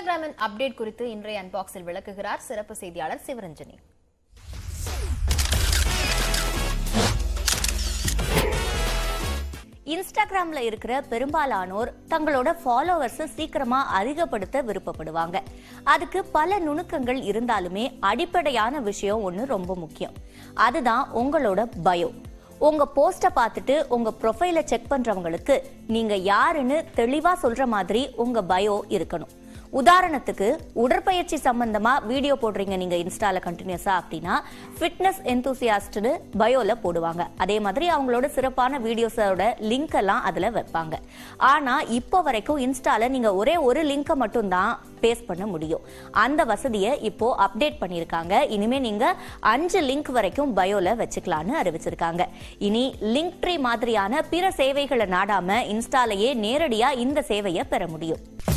இன்ஸ்டாகிராமின் update குறித்து இன்றைய அன்பாக்ஸில் விளக்குகிறார் சிறப்பு செய்தியாளர் சிவரஞ்சனி இன்ஸ்டாகிராம்ல இருக்கிற பெரும்பாலானோர் தங்களோட ஃபாலோவர்ஸ் சீக்கிரமா அதிகப்படுத்த விருப்பப்படுவாங்க அதுக்கு பல நுணுக்கங்கள் இருந்தாலுமே அடிப்படையான விஷயம் ஒன்று ரொம்ப முக்கியம் அதுதான் உங்களோட பயோ உங்க போஸ்ட பார்த்துட்டு உங்க ப்ரொஃபைல செக் பண்றவங்களுக்கு நீங்க யாருன்னு தெளிவா சொல்ற மாதிரி உங்க பயோ இருக்கணும் உதாரணத்துக்கு உடற்பயிற்சி சம்பந்தமா வீடியோ போடுறீங்க நீங்க இன்ஸ்டால கண்டினியூஸா அப்படின்னா ஃபிட்னஸ் எந்தூசியாஸ்ட்னு பயோல போடுவாங்க அதே மாதிரி அவங்களோட சிறப்பான வீடியோஸோட லிங்க் எல்லாம் அதுல வைப்பாங்க ஆனா இப்போ வரைக்கும் இன்ஸ்டால நீங்க ஒரே ஒரு லிங்கை மட்டும் தான் பேஸ்ட் பண்ண முடியும் அந்த வசதியை இப்போ அப்டேட் பண்ணிருக்காங்க இனிமே நீங்க அஞ்சு லிங்க் வரைக்கும் பயோல வச்சுக்கலாம்னு அறிவிச்சிருக்காங்க இனி லிங்க் ட்ரீ மாதிரியான பிற சேவைகளை நாடாம இன்ஸ்டாலேயே நேரடியா இந்த சேவையை பெற முடியும்